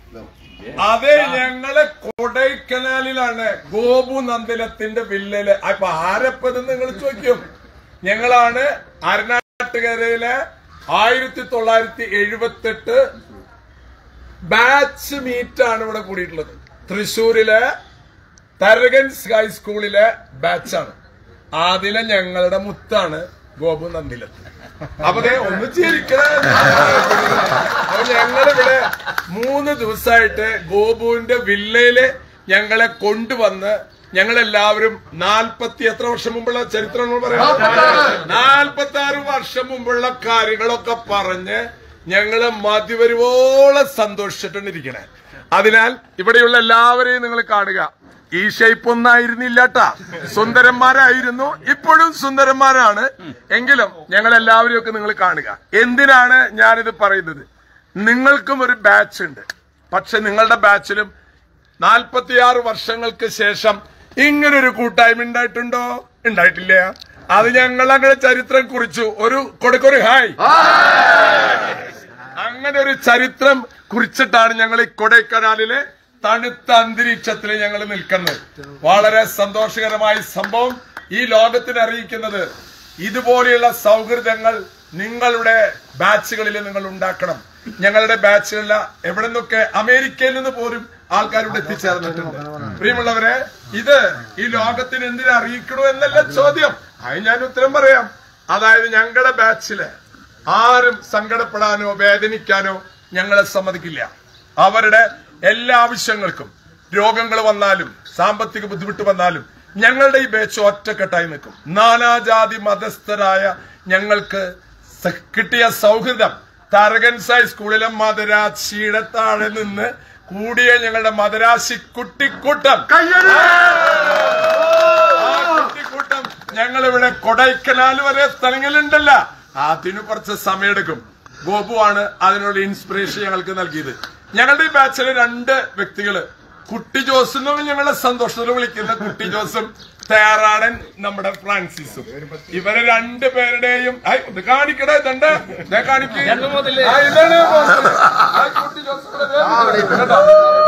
അതെ ഞങ്ങള് കൊടൈക്കനാലിലാണ് ഗോപു നന്ദിലത്തിന്റെ വില്ലയില് അപ്പൊ ആരപ്പത് നിങ്ങൾ ചോദിക്കും ഞങ്ങളാണ് അരനാട്ടുകരയിലെ ആയിരത്തി തൊള്ളായിരത്തി എഴുപത്തെട്ട് ബാച്ച് മീറ്റ് ആണ് ഇവിടെ കൂടിയിട്ടുള്ളത് തൃശ്ശൂരിലെ തരകൻസ് ഹൈസ്കൂളിലെ ബാച്ചാണ് അതിലെ ഞങ്ങളുടെ മുത്താണ് ഗോപു നന്ദിലത്ത് അപ്പൊ ദേ ഒന്ന് ചിരിക്കണേ അപ്പൊ ഞങ്ങളിവിടെ മൂന്ന് ദിവസമായിട്ട് ഗോപുവിന്റെ വില്ലയില് ഞങ്ങളെ കൊണ്ടുവന്ന് ഞങ്ങളെല്ലാവരും നാൽപ്പത്തി എത്ര വർഷം മുമ്പുള്ള ചരിത്രം നമ്മൾ പറയാം നാൽപ്പത്തി ആറ് വർഷം മുമ്പുള്ള കാര്യങ്ങളൊക്കെ പറഞ്ഞ് ഞങ്ങള് മതിവരുവോളം സന്തോഷിച്ചിട്ടാണ് അതിനാൽ ഇവിടെയുള്ള എല്ലാവരെയും നിങ്ങൾ കാണുക ഈ ഷേപ്പ് ഒന്നായിരുന്നില്ലട്ടാ സുന്ദരന്മാരായിരുന്നു ഇപ്പോഴും സുന്ദരന്മാരാണ് എങ്കിലും ഞങ്ങൾ എല്ലാവരെയും ഒക്കെ നിങ്ങൾ കാണുക എന്തിനാണ് ഞാനിത് പറയുന്നത് നിങ്ങൾക്കും ഒരു ബാച്ച് ഉണ്ട് പക്ഷെ നിങ്ങളുടെ ബാച്ചിലും നാൽപ്പത്തിയാറ് വർഷങ്ങൾക്ക് ശേഷം ഇങ്ങനൊരു കൂട്ടായ്മ ഉണ്ടായിട്ടുണ്ടോ ഉണ്ടായിട്ടില്ല അത് ഞങ്ങൾ അങ്ങനെ ചരിത്രം കുറിച്ചു ഒരു കൊടുക്കൊരു ഹായ് അങ്ങനെ ഒരു ചരിത്രം കുറിച്ചിട്ടാണ് ഞങ്ങൾ ഈ കൊടൈക്കനാലിലെ തണുത്ത അന്തരീക്ഷത്തിൽ ഞങ്ങൾ നിൽക്കുന്നത് വളരെ സന്തോഷകരമായ സംഭവം ഈ ലോകത്തിന് അറിയിക്കുന്നത് ഇതുപോലെയുള്ള സൗഹൃദങ്ങൾ നിങ്ങളുടെ ബാച്ചുകളിൽ നിങ്ങൾ ഉണ്ടാക്കണം ഞങ്ങളുടെ ബാച്ചുകളിൽ എവിടെ നിന്നൊക്കെ അമേരിക്കയിൽ നിന്ന് പോലും ആൾക്കാരിവിടെ എത്തിച്ചേർന്നിട്ടുണ്ട് പ്രിയമുള്ളവരെ ഇത് ഈ ലോകത്തിന് എന്തിനു അറിയിക്കണോ എന്നല്ല ചോദ്യം അത് ഞാൻ ഉത്തരം പറയാം അതായത് ഞങ്ങളുടെ ബാച്ചില് ആരും സങ്കടപ്പെടാനോ വേദനിക്കാനോ ഞങ്ങളെ സമ്മതിക്കില്ല അവരുടെ എല്ലാ ആവശ്യങ്ങൾക്കും രോഗങ്ങൾ വന്നാലും സാമ്പത്തിക ബുദ്ധിമുട്ട് വന്നാലും ഞങ്ങളുടെ ഈ ബേച്ച് ഒറ്റക്കെട്ടായി നിൽക്കും നാനാജാതി മതസ്ഥരായ ഞങ്ങൾക്ക് സ- കിട്ടിയ സൗഹൃദം തരകൻസായി സ്കൂളിലെ മദരാശിയുടെ താഴെ നിന്ന് കൂടിയ ഞങ്ങളുടെ മദരാശി കുട്ടിക്കൂട്ടം ആ കുട്ടിക്കൂട്ടം ഞങ്ങൾ ഇവിടെ കൊടൈക്കനാൽ വരെ സ്ഥലങ്ങളുണ്ടല്ല അതിന് കുറച്ച് സമയമെടുക്കും ഗോപുവാണ് അതിനുള്ള ഇൻസ്പിറേഷൻ ഞങ്ങൾക്ക് നൽകിയത് ഞങ്ങളുടെ ഈ ബാച്ചിലെ രണ്ട് വ്യക്തികള് കുട്ടി ജോസ് എന്നും ഞങ്ങളെ സന്തോഷത്തിൽ വിളിക്കുന്ന കുട്ടി ജോസും തയ്യാറാടൻ നമ്മുടെ ഫ്രാൻസിസും ഇവരെ രണ്ടു പേരുടെയും ഐ, ഇത് കാണിക്കടേ ഇതുണ്ട് ദേ കാണിക്ക്. ആ, ഇതാണ് ബോസ്. ആ, കുട്ടി ജോസ് ഇവിടെ ദേ. കേട്ടോ?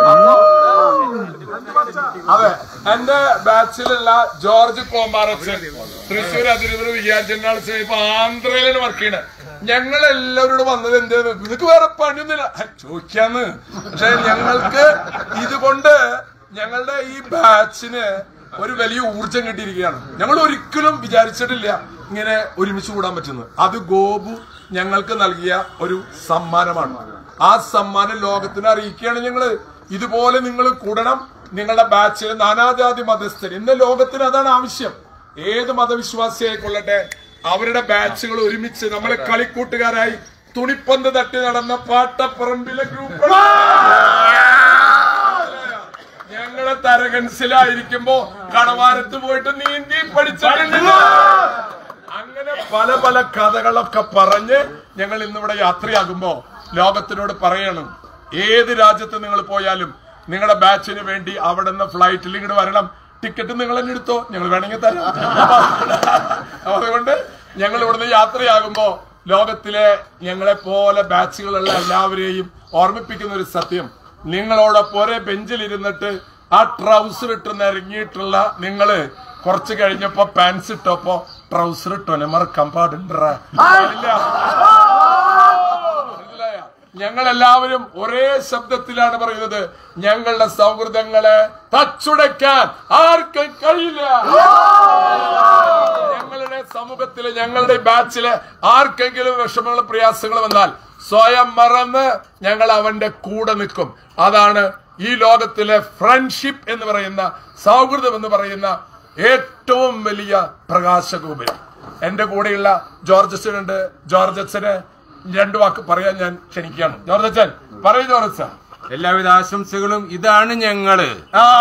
അതെ എന്റെ ബാച്ചിലുള്ള ജോർജ് കോമ്പാറച്ചൻ തൃശ്ശൂർ അതിരൂപത വിചാരിച്ചാൽ ഇപ്പൊ ആന്ധ്രയിലാണ് വർക്ക് ചെയ്യണത് ഞങ്ങൾ എല്ലാവരോടും വന്നത് എന്തേന്ന് നിനക്ക് വേറെ പണിയൊന്നുമില്ല ഹ, ചോദിക്കാന്ന് പക്ഷെ ഞങ്ങൾക്ക് ഇതുകൊണ്ട് ഞങ്ങളുടെ ഈ ബാച്ചിന് ഒരു വലിയ ഊർജം കിട്ടിയിരിക്കുകയാണ് ഞങ്ങൾ ഒരിക്കലും വിചാരിച്ചിട്ടില്ല ഇങ്ങനെ ഒരുമിച്ച് കൂടാൻ പറ്റുന്നത് അത് ഗോപു ഞങ്ങൾക്ക് നൽകിയ ഒരു സമ്മാനമാണ് ആ സമ്മാനം ലോകത്തിന് അറിയിക്കുകയാണ് ഞങ്ങള് ഇതുപോലെ നിങ്ങൾ കൂടണം നിങ്ങളുടെ ബാച്ചിൽ നാനാജാതി മതസ്ഥർ ഇന്ന് ലോകത്തിന് അതാണ് ആവശ്യം ഏത് മതവിശ്വാസിയായിക്കൊള്ളട്ടെ അവരുടെ ബാച്ചുകൾ ഒരുമിച്ച് നമ്മളെ കളിക്കൂട്ടുകാരായി തുണിപ്പന്ത് തട്ടി നടന്ന പാട്ടപ്പറമ്പിലെ ഗ്രൂപ്പ് ഞങ്ങളെ തരകൻസിലായിരിക്കുമ്പോ കടവാരത്ത് പോയിട്ട് നീന്തി പഠിച്ചിട്ടുണ്ടല്ലോ അങ്ങനെ പല പല കഥകളൊക്കെ പറഞ്ഞ് ഞങ്ങൾ ഇന്നിവിടെ യാത്രയാകുമ്പോ ലോകത്തിനോട് പറയണം ഏത് രാജ്യത്ത് നിങ്ങൾ പോയാലും നിങ്ങളുടെ ബാച്ചിന് വേണ്ടി അവിടെ നിന്ന് ഫ്ലൈറ്റിൽ ഇങ്ങോട്ട് വരണം ടിക്കറ്റ് നിങ്ങൾ തന്നെ എടുത്തോ ഞങ്ങൾ വേണമെങ്കിൽ തരാം അപ്പൊ അതുകൊണ്ട് ഞങ്ങൾ ഇവിടുന്ന് യാത്രയാകുമ്പോ ലോകത്തിലെ ഞങ്ങളെ പോലെ ബാച്ചുകളുള്ള എല്ലാവരെയും ഓർമ്മിപ്പിക്കുന്ന ഒരു സത്യം നിങ്ങളോടൊപ്പം ഒരേ ബെഞ്ചിൽ ഇരുന്നിട്ട് ആ ട്രൗസർ ഇട്ട് നിരങ്ങിയിട്ടുള്ള നിങ്ങള് കുറച്ച് കഴിഞ്ഞപ്പോ പാൻസ് ഇട്ടപ്പോ ട്രൗസർ ഇട്ടോനെ മറക്കാൻ പാടുണ്ടാ ഞങ്ങൾ എല്ലാവരും ഒരേ ശബ്ദത്തിലാണ് പറയുന്നത് ഞങ്ങളുടെ സൗഹൃദങ്ങളെ തച്ചുടയ്ക്കാൻ ആർക്കും കഴിയില്ല ഞങ്ങളുടെ സമൂഹത്തില് ഞങ്ങളുടെ ബാച്ചില് ആർക്കെങ്കിലും വിഷമങ്ങളും പ്രയാസങ്ങൾ വന്നാൽ സ്വയം മറന്ന് ഞങ്ങൾ അവന്റെ കൂടെ നിൽക്കും അതാണ് ഈ ലോകത്തിലെ ഫ്രണ്ട്ഷിപ്പ് എന്ന് പറയുന്ന സൗഹൃദം എന്ന് പറയുന്ന ഏറ്റവും വലിയ പ്രകാശഗോപുരം എന്റെ കൂടെയുള്ള ജോർജ് അച്ഛൻ ഉണ്ട് ജോർജ് അച്ഛന് രണ്ടു വാക്ക് പറയാൻ ഞാൻ ക്ഷണിക്കുകയാണ് ജോർജ് അച്ഛൻ പറയൂ ജോർജ് അച്ഛൻ എല്ലാവിധ ആശംസകളും ഇതാണ് ഞങ്ങള്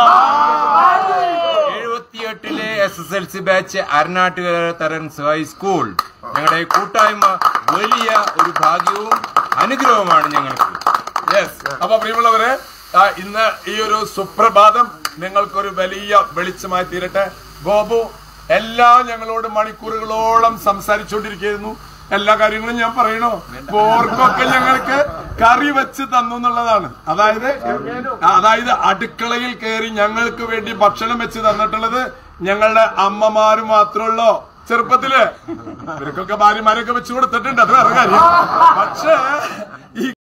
എഴുപത്തിയെട്ടിലെ S S L C batch Aranattukara Tharakans high school ഞങ്ങളുടെ ഈ കൂട്ടായ്മ വലിയ ഒരു ഭാഗ്യവും അനുഗ്രഹവുമാണ് ഞങ്ങൾക്ക് യെസ് അപ്പൊ പ്രിയമുള്ളവരെ ആ, ഇന്ന് ഈ ഒരു സുപ്രഭാതം നിങ്ങൾക്കൊരു വലിയ വെളിച്ചമായി തീരട്ടെ ഗോപു എല്ലാം ഞങ്ങളോട് മണിക്കൂറുകളോളം സംസാരിച്ചുകൊണ്ടിരിക്കുന്നു എല്ലാ കാര്യങ്ങളും ഞാൻ പറയണോ പോർക്കൊക്കെ ഞങ്ങൾക്ക് കറി വെച്ച് തന്നു എന്നുള്ളതാണ് അതായത് അതായത് അടുക്കളയിൽ കയറി ഞങ്ങൾക്ക് വേണ്ടി ഭക്ഷണം വെച്ച് തന്നിട്ടുള്ളത് ഞങ്ങളുടെ അമ്മമാര് മാത്രമുള്ളൂ ചെറുപ്പത്തില് ഇവർക്കൊക്കെ ഭാര്യമാരൊക്കെ വെച്ച് കൊടുത്തിട്ടുണ്ട് അത് വേറെ കാര്യം പക്ഷേ ഈ